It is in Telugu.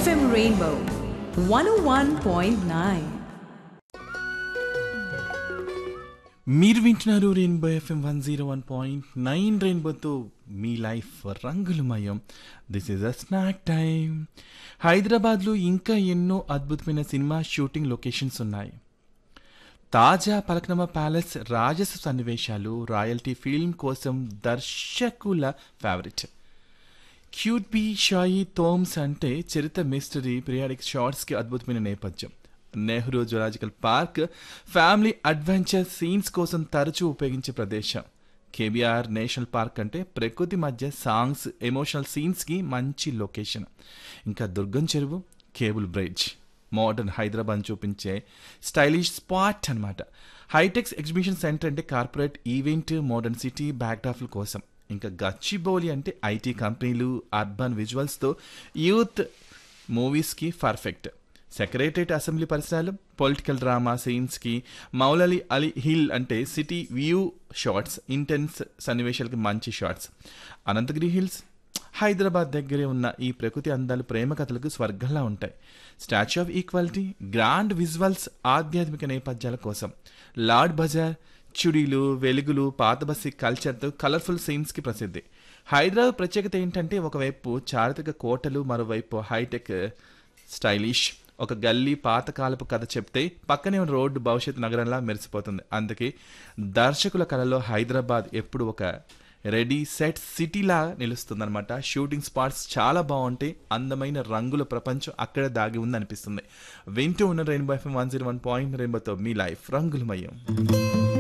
FM Rainbow 101.9. మీరు వింటున్నారు Rainbow FM one zero one point nine రెయిన్బోతో మీ లైఫ్ రంగులమయం this is a snack time హైదరాబాద్లో ఇంకా ఎన్నో అద్భుతమైన సినిమా షూటింగ్ లొకేషన్స్ ఉన్నాయి తాజా పలకనమ ప్యాలెస్ రాజస సన్నివేశాలు రాయల్టీ ఫిల్మ్ కోసం దర్శకుల favourite Qutub Shahi tombs అంటే చరిత్ర మిస్టరీ పీరియాడిక్ షార్ట్స్కి అద్భుతమైన నేపథ్యం Nehru zoological park family adventure scenes కోసం తరచూ ఉపయోగించే ప్రదేశం కేబీఆర్ నేషనల్ పార్క్ అంటే ప్రకృతి మధ్య సాంగ్స్ ఎమోషనల్ సీన్స్కి మంచి లొకేషన్ ఇంకా దుర్గం చెరువు కేబుల్ బ్రిడ్జ్ మోడర్న్ హైదరాబాద్ చూపించే స్టైలిష్ స్పాట్ అన్నమాట హైటెక్స్ ఎగ్జిబిషన్ సెంటర్ అంటే కార్పొరేట్ ఈవెంట్ మోడర్న్ సిటీ బ్యాక్డ్రాఫ్ల కోసం ఇంకా గచ్చిబౌలి అంటే ఐటీ కంపెనీలు అర్బన్ విజువల్స్తో యూత్ మూవీస్కి పర్ఫెక్ట్ సెక్రటరేట్ అసెంబ్లీ పరిసరాలు పొలిటికల్ డ్రామా సీన్స్కి మౌలలి అలీ హిల్ అంటే సిటీ వ్యూ షార్ట్స్ ఇంటెన్స్ సన్నివేశాలకి మంచి షార్ట్స్ అనంతగిరి హిల్స్ హైదరాబాద్ దగ్గరే ఉన్న ఈ ప్రకృతి అందాలు ప్రేమ కథలకు స్వర్గంలా ఉంటాయి statue of equality grand visuals ఆధ్యాత్మిక నేపథ్యాల కోసం లార్డ్ బజార్ చుడీలు వెలుగులు పాత బస్సి కల్చర్తో కలర్ఫుల్ సీన్స్కి ప్రసిద్ధి హైదరాబాద్ ప్రత్యేకత ఏంటంటే ఒకవైపు చారిత్రక కోటలు మరోవైపు హైటెక్ స్టైలిష్ ఒక గల్లీ పాతకాలపు కథ చెప్తే పక్కనే ఉన్న రోడ్డు భవిష్యత్ నగరంలా మెరిసిపోతుంది అందుకే దర్శకుల కళలో హైదరాబాద్ ఎప్పుడు ఒక రెడీ సెట్ సిటీలా నిలుస్తుందన్నమాట షూటింగ్ స్పాట్స్ చాలా బాగుంటాయి అందమైన రంగుల ప్రపంచం అక్కడే దాగి ఉంది అనిపిస్తుంది వింటూ ఉన్న Rainbow FM one zero one point రెయిన్బోతో మీ లైఫ్ రంగులమయం